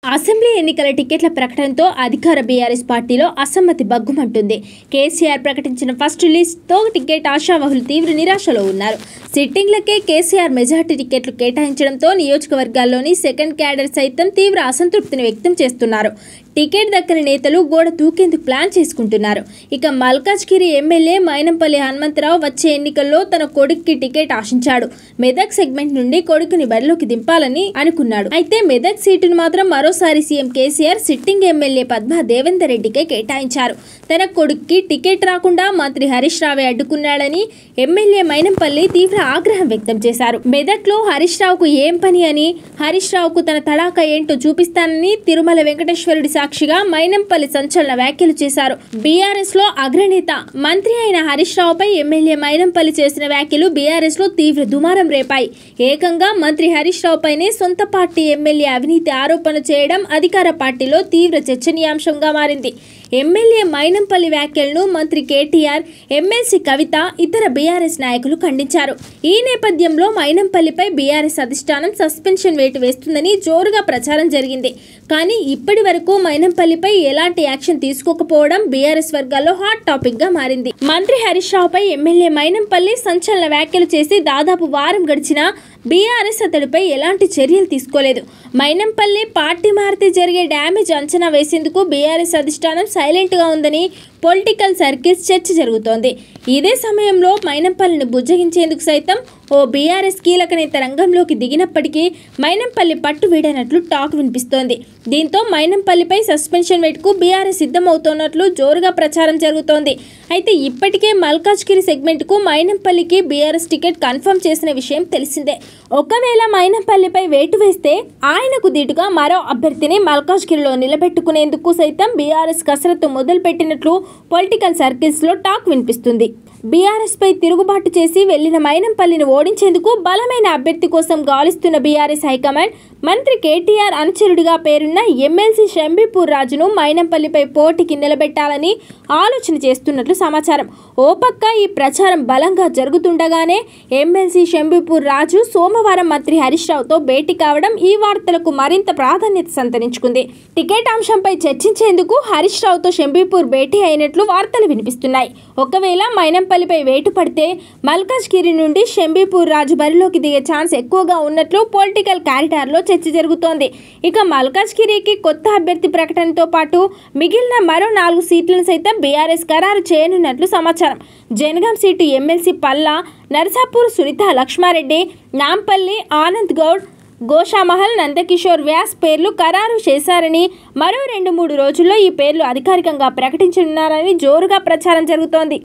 assembly ఎన్నికల టికెట్ల ప్రకటనతో అధికార బీఆర్ఎస్ పార్టీలో అసమ్మతి బగ్గుమంటుంది కేసీఆర్ ప్రకటించిన ఫస్ట్ లిస్ట్తో టికెట్ ఆశావహులు తీవ్ర నిరాశలో ఉన్నారు సిట్టింగ్లకే కేసీఆర్ మెజార్టీ టికెట్లు కేటాయించడంతో నియోజకవర్గాల్లోని సెకండ్ క్యాడర్ సైతం తీవ్ర అసంతృప్తిని వ్యక్తం చేస్తున్నారు టికెట్ దక్కని నేతలు గోడ దూకేందుకు ప్లాన్ చేసుకుంటున్నారు ఇక మల్కాజ్గిరి ఎమ్మెల్యే మైనంపల్లి హనుమంతరావు వచ్చే ఎన్నికల్లో తన కొడుక్కి టికెట్ ఆశించాడు మెదక్ సెగ్మెంట్ నుండి కొడుకుని బరిలోకి దింపాలని అనుకున్నాడు అయితే మెదక్ సీటును మాత్రం మరోసారి CM KCR sitting MLA Padma Devender రెడ్డికే కేటాయించారు తన కొడుక్కి టికెట్ రాకుండా మంత్రి హరీష్ రావే అడ్డుకున్నాడని ఎమ్మెల్యే మైనంపల్లి తీవ్ర ఆగ్రహం వ్యక్తం చేశారు మెదక్లో హరీష్ రావుకు ఏం పని అని హరీష్ రావుకు తన తడాక ఏంటో చూపిస్తానని తిరుమల వెంకటేశ్వరుడి సాక్షిగా మైనంపల్లి సంచలన వ్యాఖ్యలు చేశారు బీఆర్ఎస్ లో అగ్రనేత మంత్రి అయిన హరీష్ రావుపై ఎమ్మెల్యే మైనంపల్లి చేసిన వ్యాఖ్యలు బీఆర్ఎస్ లో తీవ్ర దుమారం రేపాయి ఏకంగా మంత్రి హరీష్ రావుపైనే సొంత పార్టీ ఎమ్మెల్యే అవినీతి ఆరోపణ చేయడం అధికార పార్టీలో తీవ్ర చర్చనీయాంశంగా మారింది ఎమ్మెల్యే మైనంపల్లి వ్యాఖ్యలను మంత్రి కేటీఆర్ ఎమ్మెల్సీ కవిత ఇతర బీఆర్ఎస్ నాయకులు ఖండించారు ఈ నేపథ్యంలో మైనంపల్లిపై బీఆర్ఎస్ అధిష్టానం సస్పెన్షన్ వేటు వేస్తుందని జోరుగా ప్రచారం జరిగింది కానీ ఇప్పటి వరకు మైనంపల్లిపై ఎలాంటి యాక్షన్ తీసుకోకపోవడం బీఆర్ఎస్ వర్గాల్లో హాట్ టాపిక్ గా మారింది మంత్రి హరీష్ రావుపై ఎమ్మెల్యే మైనంపల్లి సంచలన వ్యాఖ్యలు చేసి దాదాపు వారం గడిచినా బీఆర్ఎస్ అతడిపై ఎలాంటి చర్యలు తీసుకోలేదు మైనంపల్లి పార్టీ మారితే జరిగే డ్యామేజ్ అంచనా వేసేందుకు బీఆర్ఎస్ అధిష్టానం సైలెంట్గా ఉందని పొలిటికల్ సర్కిల్స్ చర్చ జరుగుతోంది ఇదే సమయంలో మైనంపల్లిని బుజ్జగించేందుకు సైతం ఓ బీఆర్ఎస్ కీలక నేత రంగంలోకి దిగినప్పటికీ మైనంపల్లి పట్టు వీడనట్లు టాక్ వినిపిస్తోంది దీంతో మైనంపల్లిపై సస్పెన్షన్ వేటుకు బీఆర్ఎస్ సిద్ధమవుతోన్నట్లు జోరుగా ప్రచారం జరుగుతోంది అయితే ఇప్పటికే మల్కాజ్గిరి సెగ్మెంట్కు మైనంపల్లికి బీఆర్ఎస్ టికెట్ కన్ఫర్మ్ చేసిన విషయం తెలిసిందే ఒకవేళ మైనంపల్లిపై వేటు వేస్తే ఆయనకు దీటుగా మరో అభ్యర్థిని మల్కాజ్గిరిలో నిలబెట్టుకునేందుకు సైతం బీఆర్ఎస్ కసరత్తు మొదలుపెట్టినట్లు పొలిటికల్ సర్కిల్స్లో టాక్ వినిపిస్తుంది బీఆర్ఎస్ పై తిరుగుబాటు చేసి వెళ్లిన మైనంపల్లిని ఓడించేందుకు బలమైన అభ్యర్థి కోసం గాలిస్తున్న బీఆర్ఎస్ హైకమాండ్ మంత్రి కేటీఆర్ అనుచరుడిగా పేరున్న ఎమ్మెల్సీ షంబీపూర్ రాజును మైనంపల్లిపై పోటీకి నిలబెట్టాలని ఆలోచన చేస్తున్నట్లు సమాచారం ఓ పక్క ఈ ప్రచారం బలంగా జరుగుతుండగానే ఎమ్మెల్సీ షంబీపూర్ రాజు సోమవారం మంత్రి హరీష్ రావుతో భేటీ కావడం ఈ వార్తలకు మరింత ప్రాధాన్యత సంతరించుకుంది టికెట్ అంశంపై చర్చించేందుకు హరీష్ రావుతో షంబీపూర్ భేటీ అయినట్లు వార్తలు వినిపిస్తున్నాయి ఒకవేళ మైనంపల్లిపై వేటు పడితే మల్కాజ్గిరి నుండి షంబీపూర్ రాజు బరిలోకి దిగే ఛాన్స్ ఎక్కువగా ఉన్నట్లు పొలిటికల్ కారిడార్లో చర్చ జరుగుతోంది ఇక మల్కాజ్గిరికి కొత్త అభ్యర్థి ప్రకటనతో పాటు మిగిలిన మరో నాలుగు సీట్లను సైతం బీఆర్ఎస్ ఖరారు చేయనున్నట్లు సమాచారం జనగాం సీటు ఎమ్మెల్సీ పల్లా నర్సాపూర్ సునీత లక్ష్మారెడ్డి నాంపల్లి ఆనంద్ గౌడ్ గోషామహల్ నందకిషోర్ వ్యాస్ పేర్లు ఖరారు చేశారని మరో రెండు మూడు రోజుల్లో ఈ పేర్లు అధికారికంగా ప్రకటించనున్నారని జోరుగా ప్రచారం జరుగుతోంది